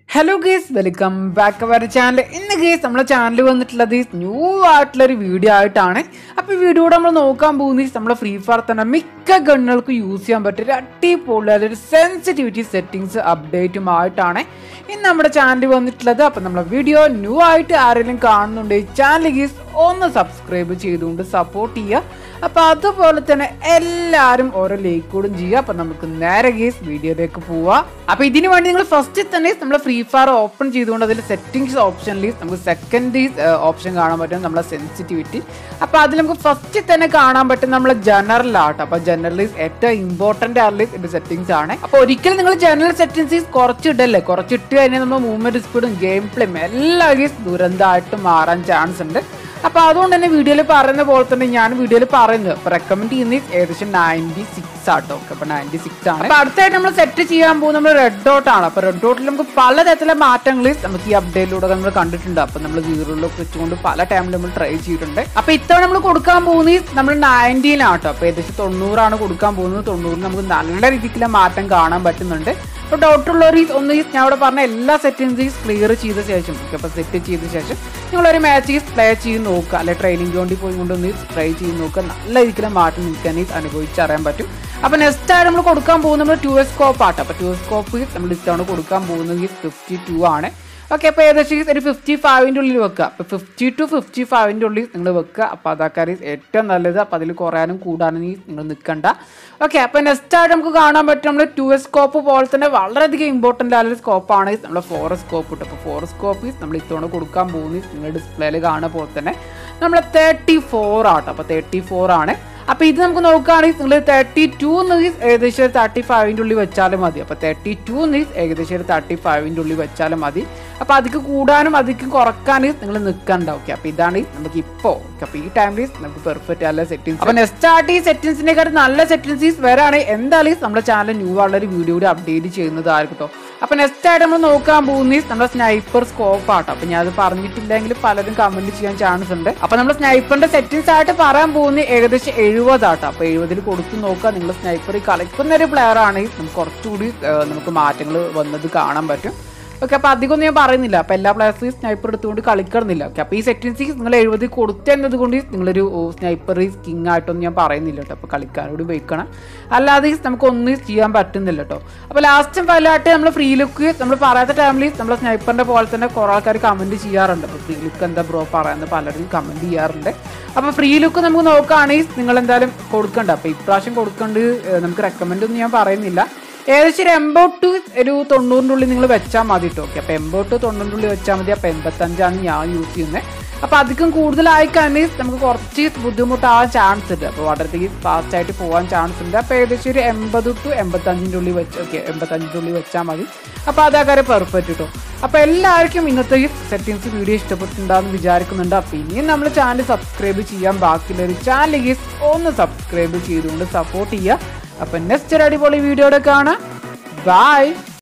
hello guys welcome back our channel ഇന്ന് guys നമ്മളെ channel വന്നിട്ടുള്ളത് ന്യൂ ആയിട്ടുള്ളൊരു വീഡിയോ ആയിട്ടാണ് അപ്പോൾ ഈ വീഡിയോയുടെ നമ്മൾ നോക്കാൻ പോകുന്നത് നമ്മളെ ഫ്രീ ഫയർ തന്നെ മിക്ക ഗണ്ണുകൾക്ക് യൂസ് ചെയ്യാൻ പറ്റിയ ഒരു അടിപൊളി അതൊരു സെൻസിറ്റിവിറ്റി സെറ്റിങ്സ് അപ്ഡേറ്റുമായിട്ടാണ് ഇന്ന് നമ്മുടെ ചാനൽ വന്നിട്ടുള്ളത് അപ്പം നമ്മളെ വീഡിയോ ന്യൂ ആയിട്ട് ആരെങ്കിലും കാണുന്നുണ്ട് ഈ ചാനൽ ഗേസ് ഒന്ന് സബ്സ്ക്രൈബ് ചെയ്തുകൊണ്ട് സപ്പോർട്ട് ചെയ്യുക അപ്പോൾ അതുപോലെ തന്നെ എല്ലാവരും ഓരോ ലൈക്ക് കൂടും ചെയ്യുക അപ്പം നമുക്ക് നേരെ ഗേസ് വീഡിയോയിലേക്ക് പോവാം അപ്പോൾ ഇതിന് വേണ്ടി നിങ്ങൾ ഫസ്റ്റ് തന്നെ നമ്മൾ ഫ്രീ ഫയർ ഓപ്പൺ ചെയ്തുകൊണ്ട് അതിൽ സെറ്റിംഗ്സ് ഓപ്ഷനിൽ നമുക്ക് സെക്കൻഡ് ഓപ്ഷൻ കാണാൻ പറ്റും നമ്മളെ സെൻസിറ്റിവിറ്റി അപ്പോൾ അതിൽ നമുക്ക് ഫസ്റ്റ് തന്നെ കാണാൻ പറ്റും നമ്മളെ ജനറൽ ആട്ടോ അപ്പോൾ ജനറൽ ഏറ്റവും ഇമ്പോർട്ടൻ്റ് ആയിട്ടുള്ള ഇത് സെറ്റിംഗ്സ് ആണ് അപ്പോൾ ഒരിക്കലും നിങ്ങൾ ജനറൽ സെറ്റിംഗ്സ് കുറച്ച് ഇടല്ലേ കുറച്ച് ഇട്ട് കഴിഞ്ഞാൽ നമ്മൾ മൂവ്മെന്റ് സ്പീഡും ഗെയിം പ്ലേയും എല്ലാം ഗേസ് ദുരന്തമായിട്ട് മാറാൻ ചാൻസ് ഉണ്ട് അപ്പൊ അതുകൊണ്ട് തന്നെ വീഡിയോയിൽ പറയുന്ന പോലെ തന്നെ ഞാൻ വീഡിയോയിൽ പറയുന്നത് അപ്പൊ റെക്കമെൻഡ് ചെയ്യുന്നത് ഏകദേശം നയൻറ്റി സിക്സ് ആട്ടോ ഓക്കെ അപ്പൊ നയൻറ്റി സിക്സ് ആണ് അപ്പൊ അടുത്തായിട്ട് നമ്മൾ സെറ്റ് ചെയ്യാൻ പോകുന്നത് നമ്മൾ റെഡ് ഡോട്ട് ആണ് അപ്പൊ റെഡ് ഡോട്ടിൽ നമുക്ക് പലതരത്തിലെ മാറ്റങ്ങൾ നമുക്ക് ഈ അപ്ഡേറ്റിലൂടെ നമ്മൾ കണ്ടിട്ടുണ്ട് അപ്പൊ നമ്മൾ സീറോയിലൊക്കെ വെച്ചുകൊണ്ട് പല ടൈമിൽ നമ്മൾ ട്രൈ ചെയ്തിട്ടുണ്ട് അപ്പൊ ഇത്തവണ നമ്മൾ കൊടുക്കാൻ പോകുന്നത് നമ്മൾ നയൻറ്റീനാട്ടോ അപ്പൊ ഏകദേശം തൊണ്ണൂറാണ് കൊടുക്കാൻ പോകുന്നത് തൊണ്ണൂറിന് നമുക്ക് നല്ല രീതിക്കുള്ള മാറ്റം കാണാൻ പറ്റുന്നുണ്ട് അപ്പൊ ഡൗട്ട് ഉള്ളവർ ഒന്ന് ഈ ഞാൻ ഇവിടെ പറഞ്ഞ എല്ലാ സെറ്റിംഗ്സും ക്ലിയർ ചെയ്ത ശേഷം അപ്പൊ സെറ്റ് ചെയ്ത ശേഷം നിങ്ങളൊരു മാച്ച് പ്ലേ ചെയ്ത് നോക്കുക അല്ലെ ട്രെയിനിങ് ഗ്രൗണ്ടിൽ പോയി കൊണ്ടൊന്ന് ട്രൈ ചെയ്ത് നോക്കുക നല്ല രീതിയിലുള്ള മാറ്റം നിങ്ങൾക്ക് തന്നെ അനുഭവിച്ചറിയാൻ പറ്റും അപ്പൊ നെക്സ്റ്റ് ആയിട്ട് നമ്മൾ കൊടുക്കാൻ പോകുന്നത് നമ്മൾ ടു എസ് സ്കോപ്പ് ആട്ടോ അപ്പൊ ടു എസ് സ്കോപ്പ് നമ്മൾ ഇത്തവണ കൊടുക്കാൻ പോകുന്നത് ഫിഫ്റ്റി ടു ആണ് ഓക്കെ അപ്പോൾ ഏകദേശം ഒരു ഫിഫ്റ്റി ഫൈവിൻ്റെ ഉള്ളിൽ വെക്കുക അപ്പോൾ ഫിഫ്റ്റി ടു ഫിഫ്റ്റി ഫൈവിൻ്റെ ഉള്ളിൽ നിങ്ങൾ വെക്കുക അപ്പോൾ അതാക്കാരി ഏറ്റവും നല്ലത് അപ്പോൾ അതിൽ കുറയാനും കൂടാനും നിങ്ങൾ നിൽക്കണ്ട ഓക്കെ അപ്പോൾ നെക്സ്റ്റ് ആയിട്ട് നമുക്ക് കാണാൻ പറ്റും നമ്മൾ ടു എസ് സ്കോപ്പ് പോലെ തന്നെ വളരെയധികം ഇമ്പോർട്ടൻ്റ് ആയ ഒരു സ്കോപ്പാണ് നമ്മുടെ ഫോറസ്റ്റ് സ്കോപ്പ് ഇട്ട് അപ്പോൾ ഫോറസ്റ്റ് സ്കോപ്പ് നമ്മൾ ഇത്തവണ കൊടുക്കാൻ പോകുന്നത് നിങ്ങൾ ഡിസ്പ്ലേയിൽ കാണുന്ന പോലെ തന്നെ നമ്മൾ തേർട്ടി ഫോർ ആട്ടോ അപ്പോൾ തേർട്ടി ഫോർ ആണ് അപ്പൊ ഇത് നമുക്ക് നോക്കുകയാണെങ്കിൽ നിങ്ങൾ തേർട്ടി ടു ഏകദേശം ഒരു തേർട്ടി ഫൈവിൻ്റെ ഉള്ളിൽ വെച്ചാലും മതി അപ്പൊ തേർട്ടി ടു ഏകദേശം ഒരു തേർട്ടി ഫൈവിൻ്റെ ഉള്ളിൽ വെച്ചാലും മതി അപ്പൊ അതിക്ക് കൂടാനും അതിക്ക് കുറക്കാനും നിങ്ങൾ നിൽക്കണ്ട ഓക്കെ അപ്പൊ ഇതാണ് നമുക്ക് ഇപ്പോ അപ്പൊ ഈ ടൈമിൽ നമുക്ക് പെർഫെക്റ്റ് നല്ല സെറ്റിംഗ്സ് അപ്പൊ നെക്സ്റ്റ് ആയിട്ട് ഈ സെറ്റിംഗ്സിനെക്കാട്ട് നല്ല സെറ്റിംഗ്സ് വരാണ് എന്തായാലും നമ്മുടെ ചാനൽ ന്യൂ ആയുള്ള ഒരു വീഡിയോ കൂടി അപ്ഡേറ്റ് ചെയ്യുന്നത് ആയിരിക്കട്ടോ അപ്പൊ നെക്സ്റ്റ് ആയിട്ട് നമ്മൾ നോക്കാൻ പോകുന്നത് നമ്മുടെ സ്നൈപ്പർ സ്കോപ്പ് ആട്ടോ അപ്പൊ ഞാൻ അത് പറഞ്ഞിട്ടില്ലെങ്കിൽ പലരും കമന്റ് ചെയ്യാൻ ചാൻസ് ഉണ്ട് അപ്പൊ നമ്മൾ സ്നൈപ്പറിന്റെ സെറ്റിംഗ്സ് ആയിട്ട് പറയാൻ പോകുന്നത് ഏകദേശം എഴുപതാട്ടോ അപ്പൊ എഴുപതിൽ കൊടുത്തു നോക്കുക നിങ്ങൾ സ്നൈപ്പർ കളിക്കുന്ന ഒരു പ്ലെയർ ആണ് നമുക്ക് കുറച്ചുകൂടി ഏഹ്, നമുക്ക് മാറ്റങ്ങൾ വന്നത് കാണാൻ പറ്റും ഓക്കെ അപ്പൊ അധികം ഞാൻ പറയുന്നില്ല അപ്പൊ എല്ലാ പ്ലേയേഴ്സും സ്നൈപ്പർ എടുത്തുകൊണ്ട് കളിക്കണമെന്നില്ല ഓക്കെ അപ്പൊ ഈ സെറ്റിംഗ്സ് നിങ്ങൾ എഴുപത് കൊടുത്തെന്നത് കൊണ്ട് നിങ്ങളൊരു സ്നൈപ്പർ കിങ് ആയിട്ടൊന്നും ഞാൻ പറയുന്നില്ല കേട്ടോ അപ്പൊ കളിക്കാനോട് ഉപയോഗിക്കണം അല്ലാതെ നമുക്ക് ഒന്നും ചെയ്യാൻ പറ്റുന്നില്ല കേട്ടോ അപ്പൊ ലാസ്റ്റും ഫൈലായിട്ട് നമ്മൾ ഫ്രീ ലുക്ക് നമ്മൾ പറയാത്ത ടൈമിൽ നമ്മൾ സ്നൈപ്പറിന്റെ പോലെ തന്നെ കുറെ ആൾക്കാർ കമന്റ് ചെയ്യാറുണ്ട് അപ്പൊ ഫ്രീ ലുക്ക് എന്താ ബ്രോ പറയുന്നത് പലരും കമന്റ് ചെയ്യാറുണ്ട് അപ്പൊ ഫ്രീ ലുക്ക് നമുക്ക് നോക്കുകയാണെങ്കിൽ നിങ്ങൾ എന്തായാലും കൊടുക്കണ്ട അപ്പൊ ഇപ്രാവശ്യം കൊടുക്കേണ്ടത് ഏഹ്, നമുക്ക് റെക്കമെൻഡ് ഒന്നും ഞാൻ പറയുന്നില്ല ഏകദേശം ഒരു എൺപത് ടു ഒരു തൊണ്ണൂറിൻ്റെ ഉള്ളിൽ നിങ്ങൾ വെച്ചാൽ മതി കേട്ടോ ഓക്കെ അപ്പോൾ എൺപത് ടു തൊണ്ണൂറിൻ്റെ ഉള്ളിൽ വെച്ചാൽ മതി അപ്പോൾ എൺപത്തഞ്ചാണ് ഞാൻ യൂസ് ചെയ്യുന്നത് അപ്പോൾ അധികം കൂടുതലായി കഴിഞ്ഞാൽ നമുക്ക് കുറച്ച് ബുദ്ധിമുട്ടാവാൻ ചാൻസ് ഉണ്ട് അപ്പോൾ വളരെയധികം ഫാസ്റ്റ് ആയിട്ട് പോകാൻ ചാൻസ് ഉണ്ട് അപ്പോൾ ഏകദേശം ഒരു എൺപത് ടു എൺപത്തഞ്ചിൻ്റെ ഉള്ളിൽ വെച്ച് ഓക്കെ എൺപത്തഞ്ചിൻ്റെ ഉള്ളിൽ വെച്ചാൽ മതി അപ്പോൾ അതാക്കാരെ പെർഫെക്റ്റ് കേട്ടോ അപ്പോൾ എല്ലാവർക്കും ഇന്നത്തെ ഈ സെറ്റിംഗ്സ് വീഡിയോ ഇഷ്ടപ്പെട്ടിട്ടുണ്ടാകുമെന്ന് വിചാരിക്കുന്നുണ്ട് അപ്പോൾ ഇനിയും നമ്മൾ ചാനൽ സബ്സ്ക്രൈബ് ചെയ്യാൻ ബാക്കിയുള്ള ഒരു ചാനൽ ഒന്ന് സബ്സ്ക്രൈബ് ചെയ്തുകൊണ്ട് സപ്പോർട്ട് ചെയ്യുക അപ്പൊ നെക്സ്റ്റ് ഒരു അടിപൊളി വീഡിയോയുടെ കാണാം ബൈ